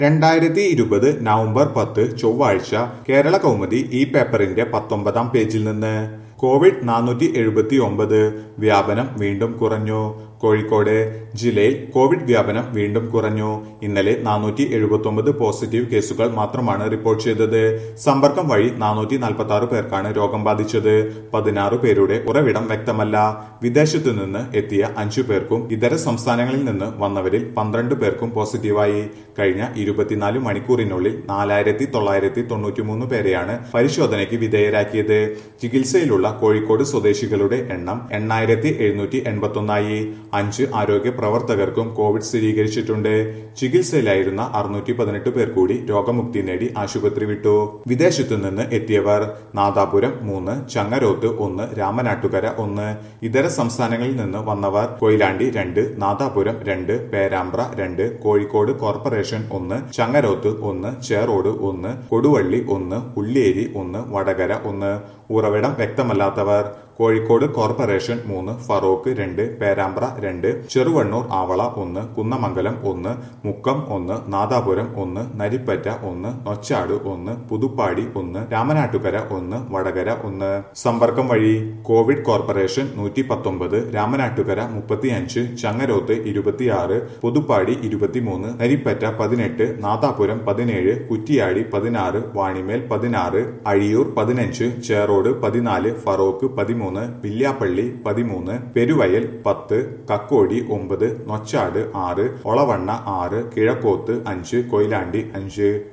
രണ്ടായിരത്തി ഇരുപത് നവംബർ പത്ത് ചൊവ്വാഴ്ച കേരള കൗമുദി ഈ പേപ്പറിന്റെ പത്തൊമ്പതാം പേജിൽ നിന്ന് കോവിഡ് നാനൂറ്റി എഴുപത്തി ഒമ്പത് വ്യാപനം വീണ്ടും കുറഞ്ഞു കോഴിക്കോട് ജില്ലയിൽ കോവിഡ് വ്യാപനം വീണ്ടും കുറഞ്ഞു ഇന്നലെ നാനൂറ്റി എഴുപത്തി ഒമ്പത് പോസിറ്റീവ് കേസുകൾ മാത്രമാണ് റിപ്പോർട്ട് ചെയ്തത് സമ്പർക്കം വഴി നാനൂറ്റി നാൽപ്പത്തി ആറ് പേർക്കാണ് രോഗം ബാധിച്ചത് പതിനാറ് പേരുടെ ഉറവിടം വ്യക്തമല്ല വിദേശത്തു നിന്ന് എത്തിയ അഞ്ചു പേർക്കും ഇതര സംസ്ഥാനങ്ങളിൽ നിന്ന് വന്നവരിൽ പന്ത്രണ്ട് പേർക്കും പോസിറ്റീവായി കഴിഞ്ഞ ഇരുപത്തിനാല് മണിക്കൂറിനുള്ളിൽ നാലായിരത്തി തൊള്ളായിരത്തി തൊണ്ണൂറ്റിമൂന്ന് പേരെയാണ് പരിശോധനയ്ക്ക് വിധേയരാക്കിയത് ചികിത്സയിലുള്ള കോഴിക്കോട് സ്വദേശികളുടെ എണ്ണം എണ്ണായിരത്തി എഴുന്നൂറ്റി എൺപത്തൊന്നായി അഞ്ച് ആരോഗ്യ പ്രവർത്തകർക്കും കോവിഡ് സ്ഥിരീകരിച്ചിട്ടുണ്ട് ചികിത്സയിലായിരുന്ന അറുന്നൂറ്റി പതിനെട്ട് പേർ കൂടി രോഗമുക്തി നേടി ആശുപത്രി വിട്ടു വിദേശത്തു നിന്ന് എത്തിയവർ നാദാപുരം മൂന്ന് ചങ്ങരോത്ത് ഒന്ന് രാമനാട്ടുകര ഒന്ന് ഇതര സംസ്ഥാനങ്ങളിൽ നിന്ന് വന്നവർ കൊയിലാണ്ടി രണ്ട് നാദാപുരം രണ്ട് പേരാമ്പ്ര രണ്ട് കോഴിക്കോട് കോർപ്പറേഷൻ ഒന്ന് ചങ്ങരോത്ത് ഒന്ന് ചേറോട് ഒന്ന് കൊടുവള്ളി ഒന്ന് ഉള്ളിയേരി ഒന്ന് വടകര ഒന്ന് ഉറവിടം വ്യക്തമല്ലാത്തവർ കോഴിക്കോട് കോർപ്പറേഷൻ മൂന്ന് ഫറോക്ക് രണ്ട് പേരാമ്പ്ര രണ്ട് ചെറുവണ്ണൂർ ആവള ഒന്ന് കുന്നമംഗലം ഒന്ന് മുക്കം ഒന്ന് നാദാപുരം ഒന്ന് നരിപ്പറ്റ ഒന്ന് നൊച്ചാട് ഒന്ന് പുതുപ്പാടി ഒന്ന് രാമനാട്ടുകര ഒന്ന് വടകര ഒന്ന് സമ്പർക്കം വഴി കോവിഡ് കോർപ്പറേഷൻ നൂറ്റി പത്തൊമ്പത് രാമനാട്ടുകര മുപ്പത്തിയഞ്ച് ചങ്ങരോത്ത് ഇരുപത്തിയാറ് പുതുപ്പാടി ഇരുപത്തിമൂന്ന് നരിപ്പറ്റ പതിനെട്ട് നാദാപുരം പതിനേഴ് കുറ്റിയാടി പതിനാറ് വാണിമേൽ പതിനാറ് അഴിയൂർ പതിനഞ്ച് ചേറോട് പതിനാല് ഫറോക്ക് പതിമൂന്ന് വില്യാപ്പള്ളി പതിമൂന്ന് പെരുവയൽ പത്ത് കക്കോടി ഒമ്പത് നൊച്ചാട് ആറ് ഒളവണ്ണ ആറ് കിഴക്കോത്ത് അഞ്ച് കൊയിലാണ്ടി അഞ്ച്